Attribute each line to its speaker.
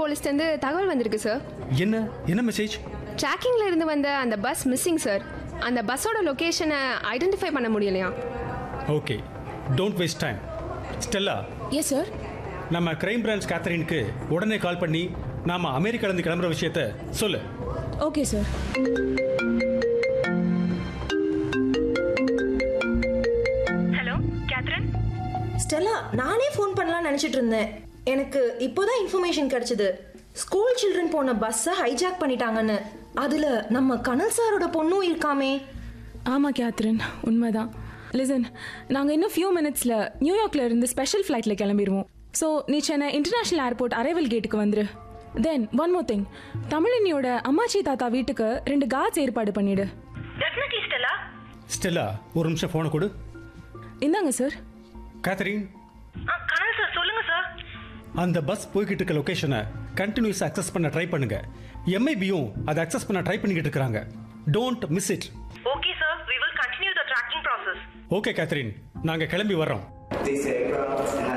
Speaker 1: போலீஸ்லேருந்து தகவல் வந்திருக்கு சார்
Speaker 2: என்ன என்ன மெசேஜ்
Speaker 1: ட்ராக்கிங்கில் இருந்து வந்த அந்த பஸ் மிஸ்ஸிங் சார் அந்த பஸ்ஸோட லொக்கேஷனை ஐடென்டிஃபை பண்ண முடியலையா
Speaker 2: okay don't waste time Stella
Speaker 3: yes sir
Speaker 2: நம்ம கிரைம் பிரான்ச் கேத்தரினுக்கு உடனே கால் பண்ணி நாம அமெரிக்காலேருந்து கிளம்புற விஷயத்த சொல்லு
Speaker 3: okay sir
Speaker 4: hello Catherine
Speaker 5: Stella நானே ஃபோன் பண்ணலாம்னு நினச்சிட்டு இருந்தேன் எனக்கு இப்போதான் இன்ஃபர்மேஷன் கிடைச்சது ஸ்கூல் சில்ட்ரன் போன பஸ்ஸை ஹைஜாக் பண்ணிட்டாங்கன்னு அதில் நம்ம கனல் சாரோட பொண்ணும் இருக்காமே
Speaker 3: ஆமாம் கேத்ரின் உண்மைதான் லிசன் நாங்கள் இன்னும் ஃபியூ மினிட்ஸில் நியூயார்க்ல இருந்து ஸ்பெஷல் ஃப்ளைட்டில் கிளம்பிடுவோம் ஸோ நீ சென்னை இன்டர்நேஷ்னல் ஏர்போர்ட் அரைவல் கேட்டுக்கு வந்துரு தென் ஒன் மோர் திங் தமிழினியோட அம்மாச்சி தாத்தா வீட்டுக்கு ரெண்டு கார்ட்ஸ் ஏற்பாடு பண்ணிடு
Speaker 4: டெஃபினெட்லி ஸ்டெல்லா
Speaker 2: ஸ்டெல்லா ஒரு நிமிஷம் ஃபோனை கொடு
Speaker 3: இந்தாங்க சார்
Speaker 2: கேத்தரின்
Speaker 4: ஆ கனல் சார் சொல்லுங்க சார்
Speaker 2: அந்த பஸ் போய்கிட்டு இருக்க லொகேஷனை கண்டினியூஸ் அக்சஸ் பண்ண ட்ரை பண்ணுங்க எம்ஐபியும் அதை அக்சஸ் பண்ண ட்ரை பண்ணிக்கிட்டு இருக்காங்க don't miss it
Speaker 4: okay sir we will continue the tracking process
Speaker 2: okay Catherine நாங்க கிளம்பி வர்றோம்
Speaker 6: This aircraft is an